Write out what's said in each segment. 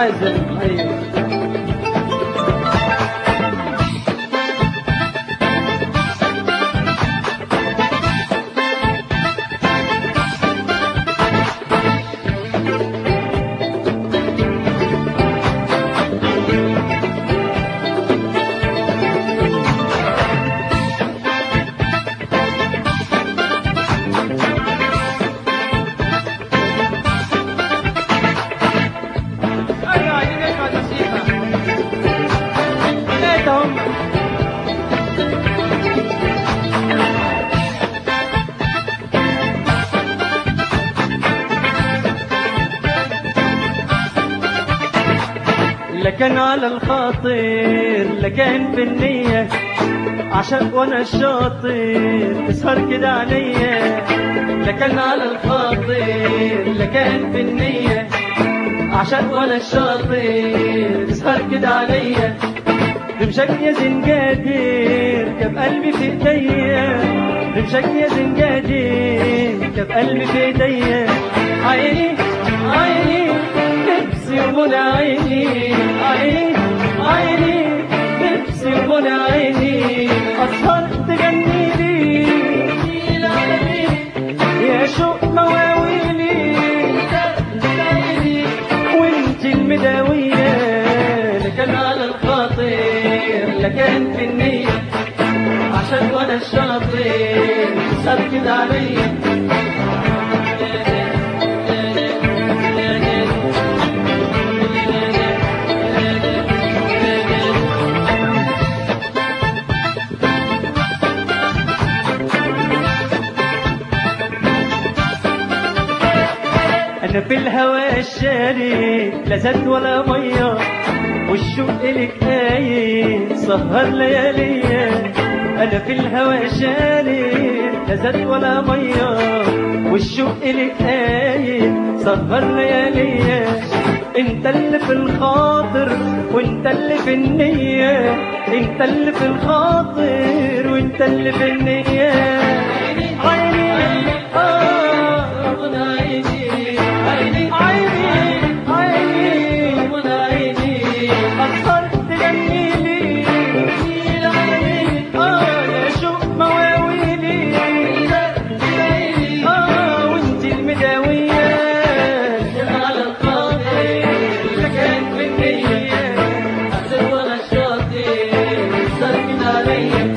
حازم أيوة ايوه عايزين نسمع الموسيقى ايه ده هم لكن على الخاطر لكن في النية عشان وانا الشاطر تسهر كده عليا لكن على الخاطر لكن في النية عشان وانا الشاطر تسهر كده عليا رمشك يا زنجاجير كب قلبي في ايديا رمشك يا زنجاجير كب قلبي في ايديا عيني عيني نفسي ومنى عيني عيني عيني نفسي ومنى عيني اسهر تغني لي يا شوق مواويلي وانت المداوية لكن على الخاطر لكن في النية عشان وانا الشاطر صار كده عليا انا في الهوى الشاري لا زاد ولا ميه والشوق لك قايد سهر لياليا انا في الهوى الشاري لا زاد ولا ميه والشوق لك قايد سهر لياليا انت اللي في الخاطر وانت اللي في النية انت اللي في الخاطر وانت اللي في النية عيني آه عيني عيني عيني عيني عيني أسهر تغني لي آه يا شوق مواويلي آه وانت المداوية على الخاطر لكن في النية أحسن وأنا الشاطر صار عليا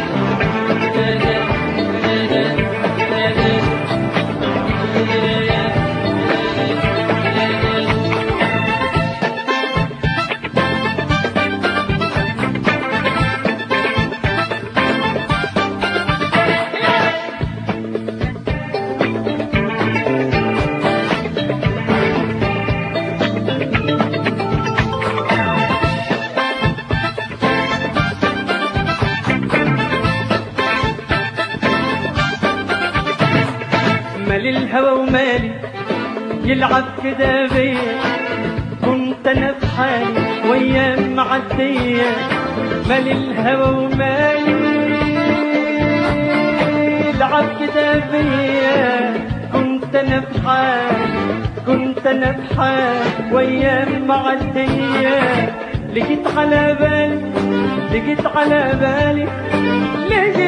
مالي الهوى ومالي يلعب كده بيا كنت انا في حالي وايام معديه مالي الهوى ومالي يلعب كده بيا كنت انا في حالي كنت انا في حالي وايام معديه لقيت على بالي لقيت على بالي لقيت